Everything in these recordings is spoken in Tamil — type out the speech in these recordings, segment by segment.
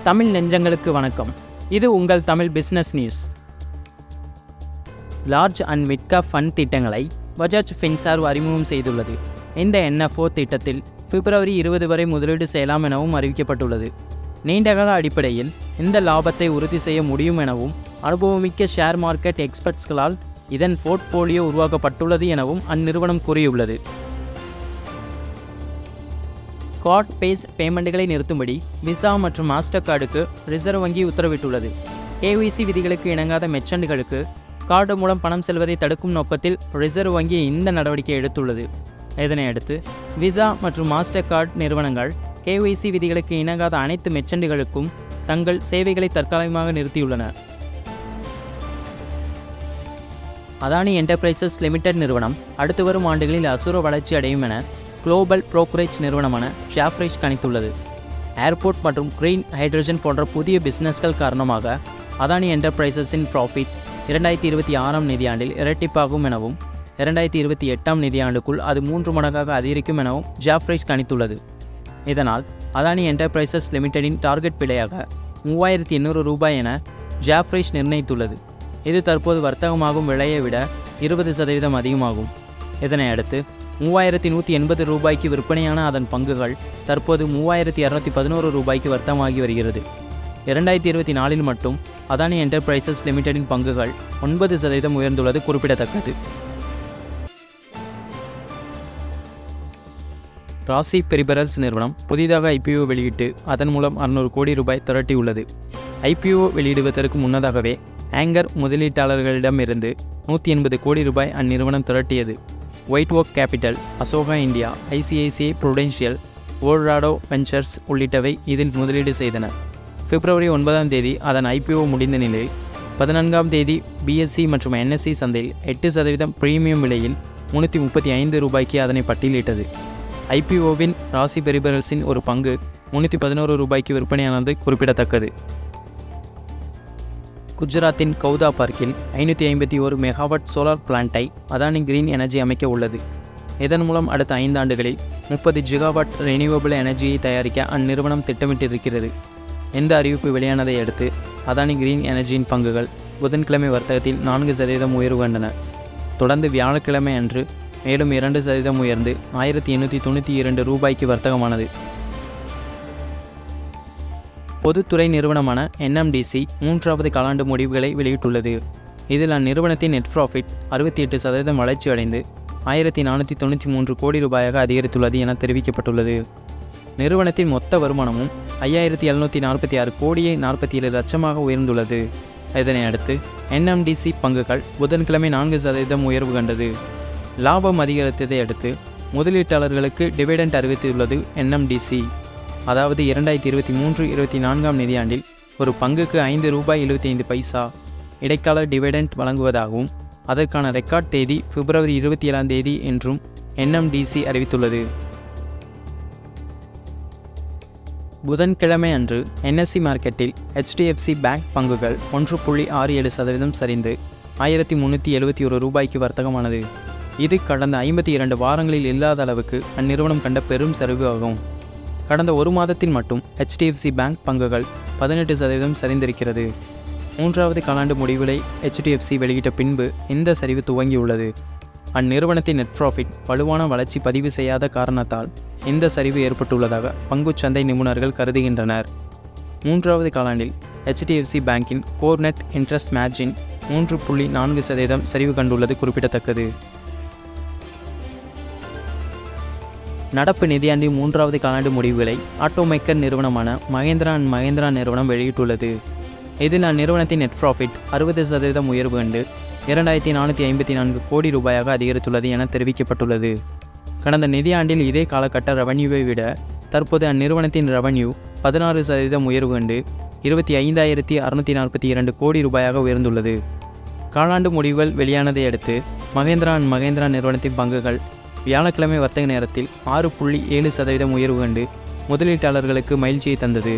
தமிழ் நெஞ்சங்களுக்கு வணக்கம் இது உங்கள் Tamil business news large and mid cap fund திட்டங்களை பஜாஜ் ஃபின்சார்வ் அறிமுகம் செய்துள்ளது இந்த என்எஃப்ஓ திட்டத்தில் பிப்ரவரி இருபது வரை முதலீடு செய்யலாம் எனவும் அறிவிக்கப்பட்டுள்ளது நீண்டகால அடிப்படையில் இந்த லாபத்தை உறுதி செய்ய முடியும் எனவும் அனுபவமிக்க ஷேர் மார்க்கெட் எக்ஸ்பர்ட்ஸ்களால் இதன் போர்ட்போலியோ உருவாக்கப்பட்டுள்ளது எனவும் அந்நிறுவனம் கூறியுள்ளது கார்ட் பேஸ் பேமெண்ட்டுகளை நிறுத்தும்படி விசா மற்றும் மாஸ்டர் கார்டுக்கு ரிசர்வ் வங்கி உத்தரவிட்டுள்ளது கேவிசி விதிகளுக்கு இணங்காத மெச்சண்டுகளுக்கு கார்டு மூலம் பணம் செல்வதை தடுக்கும் நோக்கத்தில் ரிசர்வ் வங்கி இந்த நடவடிக்கை எடுத்துள்ளது இதனை அடுத்து விசா மற்றும் மாஸ்டர் கார்டு நிறுவனங்கள் கேவிசி விதிகளுக்கு இணங்காத அனைத்து மெச்சண்டுகளுக்கும் தங்கள் சேவைகளை தற்காலிகமாக நிறுத்தியுள்ளன அதானி என்டர்பிரைசஸ் லிமிடெட் நிறுவனம் அடுத்து வரும் ஆண்டுகளில் அசுர வளர்ச்சி அடையும் என குளோபல் புரோக்கரேஜ் நிறுவனமான ஷாஃப்ரேஜ் கணித்துள்ளது ஏர்போர்ட் மற்றும் கிரீன் ஹைட்ரஜன் போன்ற புதிய பிசினஸ்கள் காரணமாக அதானி என்டர்பிரைசஸின் ப்ராஃபிட் இரண்டாயிரத்தி இருபத்தி ஆறாம் நிதியாண்டில் இரட்டிப்பாகும் எனவும் இரண்டாயிரத்தி இருபத்தி எட்டாம் நிதியாண்டுக்குள் அது மூன்று மடங்காக அதிகரிக்கும் எனவும் ஜாஃப்ரேஜ் கணித்துள்ளது இதனால் அதானி என்டர்பிரைசஸ் லிமிடெடின் டார்கெட் விலையாக மூவாயிரத்தி எண்ணூறு ரூபாய் என ஜாஃப்ரேஜ் நிர்ணயித்துள்ளது இது தற்போது வர்த்தகமாகும் விலையை விட இருபது சதவீதம் அதிகமாகும் இதனை அடுத்து மூவாயிரத்தி நூற்றி எண்பது ரூபாய்க்கு விற்பனையான அதன் பங்குகள் தற்போது மூவாயிரத்தி இரநூத்தி பதினோரு ரூபாய்க்கு வர்த்தகமாகி வருகிறது இரண்டாயிரத்தி இருபத்தி நாலில் மட்டும் அதானி என்டர்பிரைசஸ் லிமிடெடின் பங்குகள் ஒன்பது சதவீதம் உயர்ந்துள்ளது குறிப்பிடத்தக்கது ராசி பெரிபரல்ஸ் நிறுவனம் புதிதாக ஐபிஓ வெளியிட்டு அதன் மூலம் அறுநூறு கோடி ரூபாய் திரட்டியுள்ளது ஐபிஓ வெளியிடுவதற்கு முன்னதாகவே ஆங்கர் முதலீட்டாளர்களிடமிருந்து நூற்றி எண்பது கோடி ரூபாய் அந்நிறுவனம் திரட்டியது White Oak Capital Ashoka India ICICI Prudential ஓல்ராடோ வெஞ்சர்ஸ் உள்ளிட்டவை இதில் முதலீடு செய்தன பிப்ரவரி ஒன்பதாம் தேதி அதன் ஐபிஓ முடிந்த நிலையில் பதினான்காம் தேதி பிஎஸ்சி மற்றும் என்எஸ்சி சந்தையில் எட்டு சதவீதம் பிரீமியம் விலையில் முன்னூற்றி முப்பத்தி ஐந்து ரூபாய்க்கு அதனை பட்டியலிட்டது ஐபிஓவின் ராசி பெரிபரல்ஸின் ஒரு பங்கு முன்னூற்றி பதினோரு ரூபாய்க்கு விற்பனையானது குறிப்பிடத்தக்கது குஜராத்தின் கௌதா பார்க்கில் ஐநூற்றி ஐம்பத்தி ஒரு மெகாவாட் சோலார் பிளான்ட்டை அதானி கிரீன் எனர்ஜி அமைக்க உள்ளது இதன் மூலம் அடுத்த ஐந்தாண்டுகளில் முப்பது ஜிகாவாட் ரெனியூவபிள் எனர்ஜியை தயாரிக்க அந்நிறுவனம் திட்டமிட்டிருக்கிறது இந்த அறிவிப்பு வெளியானதை அடுத்து அதானி கிரீன் எனர்ஜியின் பங்குகள் புதன்கிழமை வர்த்தகத்தில் நான்கு சதவீதம் உயர்வு கண்டன தொடர்ந்து வியாழக்கிழமை அன்று மேலும் இரண்டு சதவீதம் உயர்ந்து ஆயிரத்தி எண்ணூற்றி தொண்ணூற்றி இரண்டு ரூபாய்க்கு வர்த்தகமானது பொதுத்துறை நிறுவனமான என்எம்டிசி மூன்றாவது காலாண்டு முடிவுகளை வெளியிட்டுள்ளது இதில் அந்நிறுவனத்தின் நெட் ப்ராஃபிட் அறுபத்தி எட்டு சதவீதம் வளர்ச்சி அடைந்து ஆயிரத்தி நானூற்றி தொண்ணூற்றி மூன்று கோடி ரூபாயாக அதிகரித்துள்ளது என தெரிவிக்கப்பட்டுள்ளது நிறுவனத்தின் மொத்த வருமானமும் ஐயாயிரத்தி எழுநூற்றி நாற்பத்தி ஆறு கோடியே நாற்பத்தி ஏழு லட்சமாக உயர்ந்துள்ளது இதனை அடுத்து என்எம்டிசி பங்குகள் புதன்கிழமை நான்கு சதவீதம் உயர்வு கண்டது லாபம் அதிகரித்ததை அடுத்து முதலீட்டாளர்களுக்கு டிவிடெண்ட் அறிவித்துள்ளது என்எம்டிசி அதாவது இரண்டாயிரத்தி இருபத்தி மூன்று இருபத்தி நான்காம் நிதியாண்டில் ஒரு பங்குக்கு ஐந்து ரூபாய் எழுபத்தி ஐந்து பைசா இடைக்கால டிவிடெண்ட் வழங்குவதாகவும் அதற்கான ரெக்கார்ட் தேதி பிப்ரவரி இருபத்தி ஏழாம் தேதி என்றும் என்எம்டிசி அறிவித்துள்ளது புதன்கிழமை அன்று என்எஸ்சி மார்க்கெட்டில் ஹெச்டிஎஃப்சி பேங்க் பங்குகள் ஒன்று புள்ளி ஆறு ஏழு சதவீதம் சரிந்து ஆயிரத்தி முந்நூற்றி எழுபத்தி ஒரு ரூபாய்க்கு வர்த்தகமானது இது கடந்த ஐம்பத்தி இரண்டு வாரங்களில் இல்லாத அளவுக்கு அந்நிறுவனம் கண்ட பெரும் சரிவு ஆகும் கடந்த ஒரு மாதத்தில் மட்டும் ஹெச்டிஎஃப்சி பேங்க் பங்குகள் பதினெட்டு சதவீதம் சரிந்திருக்கிறது மூன்றாவது காலாண்டு முடிவுகளை ஹெச்டிஎஃப்சி வெளியிட்ட பின்பு இந்த சரிவு துவங்கியுள்ளது அந்நிறுவனத்தின் நெட் ப்ராஃபிட் வலுவான வளர்ச்சி பதிவு செய்யாத காரணத்தால் இந்த சரிவு ஏற்பட்டுள்ளதாக பங்குச்சந்தை நிபுணர்கள் கருதுகின்றனர் மூன்றாவது காலாண்டில் ஹெச்டிஎஃப்சி பேங்கின் கோர் நெட் இன்ட்ரெஸ்ட் மேட்சின் மூன்று புள்ளி நான்கு சதவீதம் சரிவு கண்டுள்ளது குறிப்பிடத்தக்கது நடப்பு நிதியாண்டின் மூன்றாவது காலாண்டு முடிவுகளை ஆட்டோமேக்கர் நிறுவனமான மகேந்திரா அண்ட் மகேந்திரா நிறுவனம் வெளியிட்டுள்ளது இதில் அந்நிறுவனத்தின் நெட் ப்ராஃபிட் அறுபது சதவீதம் உயர்வு கண்டு இரண்டாயிரத்தி நானூற்றி ஐம்பத்தி நான்கு கோடி ரூபாயாக அதிகரித்துள்ளது என தெரிவிக்கப்பட்டுள்ளது கடந்த நிதியாண்டில் இதே காலகட்ட ரெவன்யூவை விட தற்போது அந்நிறுவனத்தின் ரெவன்யூ பதினாறு சதவீதம் உயர்வு கண்டு இருபத்தி ஐந்தாயிரத்தி அறுநூற்றி நாற்பத்தி இரண்டு கோடி ரூபாயாக உயர்ந்துள்ளது காலாண்டு முடிவுகள் வெளியானதை அடுத்து மகேந்திரா அண்ட் மகேந்திரா நிறுவனத்தின் பங்குகள் வியாழக்கிழமை வர்த்தக நேரத்தில் ஆறு புள்ளி ஏழு சதவீதம் உயர்வு கண்டு முதலீட்டாளர்களுக்கு மகிழ்ச்சியை தந்தது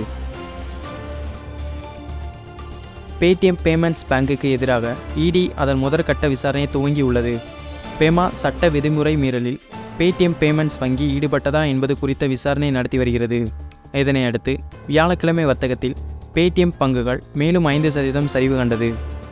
பேடிஎம் பேமெண்ட்ஸ் பேங்குக்கு எதிராக இடி அதன் முதற்கட்ட விசாரணையை துவங்கியுள்ளது பெமா சட்ட விதிமுறை மீறலில் பேடிஎம் பேமெண்ட்ஸ் வங்கி ஈடுபட்டதா என்பது குறித்த விசாரணை நடத்தி வருகிறது இதனை அடுத்து வியாழக்கிழமை வர்த்தகத்தில் பேடிஎம் பங்குகள் மேலும் ஐந்து சதவீதம் சரிவு கண்டது